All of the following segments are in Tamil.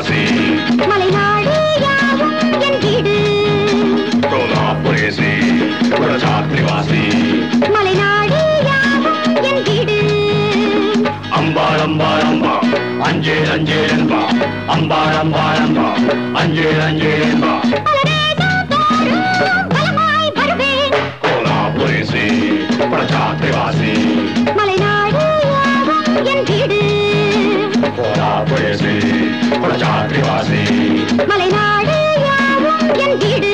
பிரஜாத்ரிவாசி மலைநாடு யாவும் என் வீடு கோலாபுரேசி பிரஜாத்ரிவாசி மலைநாடு யாவும் என் வீடு அம்பாள் அம்பாள் அம்பா அஞ்சேல் அஞ்சேல் என்பா அம்பாள் அம்பாள் அம்பா அஞ்சேல் அஞ்சேல் என்பா பலதேசம் தோறும் பலமாய் வருவேன் கோலாபுரேசி பிரஜாத்ரிவாசி மலைநாடு யாவும் என் வீடு கோலாபுரேசி பிரஜாத்ரிவாசி மலைநாடு யாவும் என் வீடு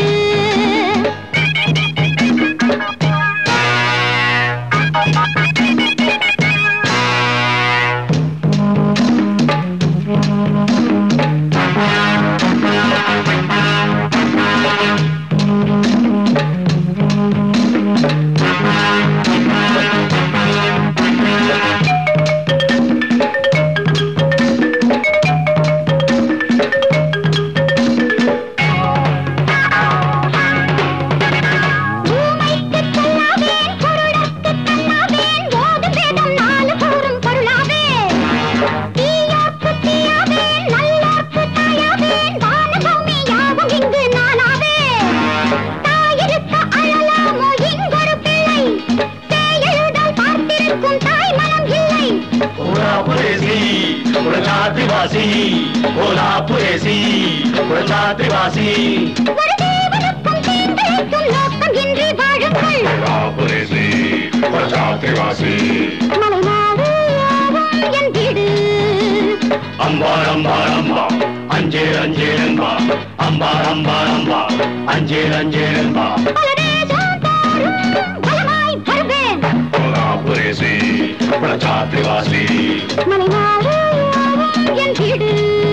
ஊமைக்குச் சொல்லாவேன், குருடர்க்குக் கண்ணாவேன், ஓதும் வேதம் நாலு கூறும் பொருளாவேன். தீயோர்க்குத் தீயாவேன், நல்லோர்க்குத் தாயாவேன், வான பூமி யாவும் இங்கு நானாவேன். தாயிருக்க அழலாமோ இங்கொரு பிள்ளை, சேயழுதால் பார்த்திருக்கும் தாய் மனம் இல்லை. கோலாபுரேசி பிரஜாத்ரிவாசி கோலாபுரேசி பிரஜாத்ரிவாசி ஒரு தேவனுக்கும் தீங்கிழைக்கும் நோக்கம் இன்றி வாழுங்கள். கோலாபுரேசி பிரஜாத்ரிவாசி மலைநாடு யாவும் என் வீடு அம்பாள் அம்பாள் அம்பா அஞ்சேல் அஞ்சேல் என்பா அம்பாள் அம்பாள் அம்பா அஞ்சேல் அஞ்சேல் என்பா பலதேசம் தோறும் பலமாய் வருவேன். கோலாபுரேசி பிரஜாத்ரிவாசி மலைநாடு யாவும் என் வீடு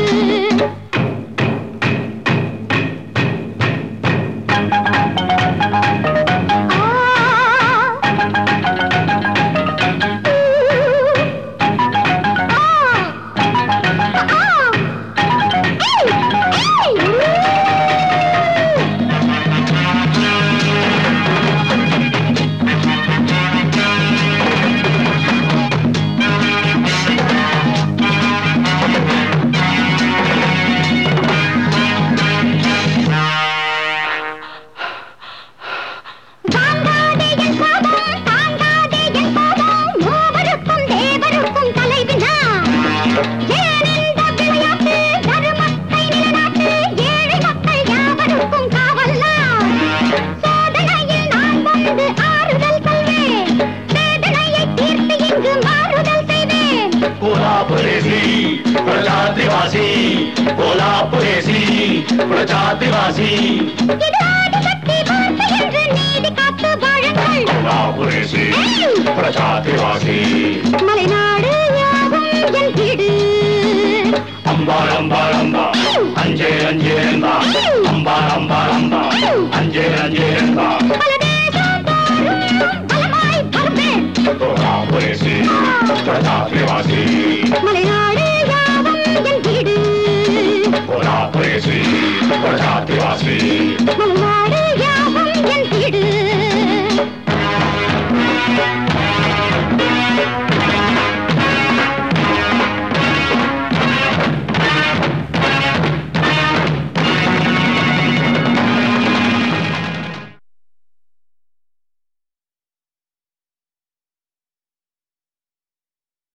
தாங்காதே என் கோபம், தாங்காதே என் கோபம், மூவருக்கும் தேவருக்கும் தலைவினா. ஏன் இந்த விளையாட்டு, தருமத்தை நிலைநாட்டு, ஏழை மக்கள் யாவருக்கும் காவல்லாம். சோதனையில் நான் வந்து ஆறுதல் சொல்வேன், வேதனையை தீர்த்து இங்கு மாறுதல் செய்வேன். கோலாபுரேசி பிரஜாத்ரிவாசி கோலாபுரேசி பிரஜாத்ரிவாசி இது ஆதிசக்தி வார்த்தை என்று நீதி காத்து வாழுங்கள். கோலாபுரேசி பிரஜாத்ரிவாசி மலைநாடு யாவும் என் வீடு அம்பாள் அம்பாள் அம்பா அஞ்சேல் அஞ்சேல் என்பா அம்பாள் அம்பாள் அம்பா அஞ்சேல் அஞ்சேல் என்பா பலதேசம் தோறும் பலமாய் வருவேன். கோலாபுரேசி பிரஜாத்ரிவாசி மலைநாடு யாவும் என் வீடு கோலாபுரேசி பிரஜாத்ரிவாசி